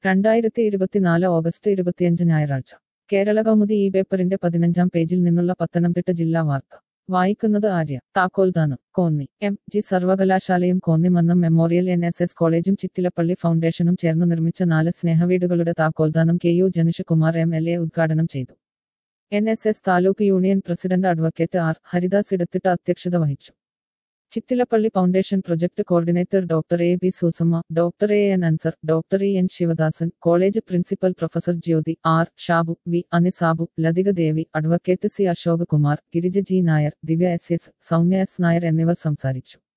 രണ്ടായിരത്തി ഇരുപത്തിനാല് ഓഗസ്റ്റ് ഇരുപത്തിയഞ്ച് ഞായറാഴ്ച കേരള കൗമുദി ഈ പേപ്പറിന്റെ പതിനഞ്ചാം പേജിൽ നിന്നുള്ള പത്തനംതിട്ട ജില്ലാ വാർത്ത വായിക്കുന്നത് ആര്യ താക്കോൽദാനം കോന്നി എം ജി സർവകലാശാലയും Konnimannam memorial N S S കോളേജും ചിറ്റിലപ്പള്ളി ഫൗണ്ടേഷനും ചേർന്ന് നിർമ്മിച്ച നാല് സ്നേഹവീടുകളുടെ താക്കോൽദാനം K U Janish Kumar M L A ഉദ്ഘാടനം ചെയ്തു N S S taluk union president advocate R Haridas Edathitta അധ്യക്ഷത വഹിച്ചു Chittilappilly foundation project coordinator doctor A B Susamma doctor A N Anzar doctor E N Sivadasan college principal professor Jyothi R Shabu V Anisabu Lathika Devi advocate C Ashok Kumar Girija G Nair Divya S S Soumya S Nair എന്നിവർ സംസാരിച്ചു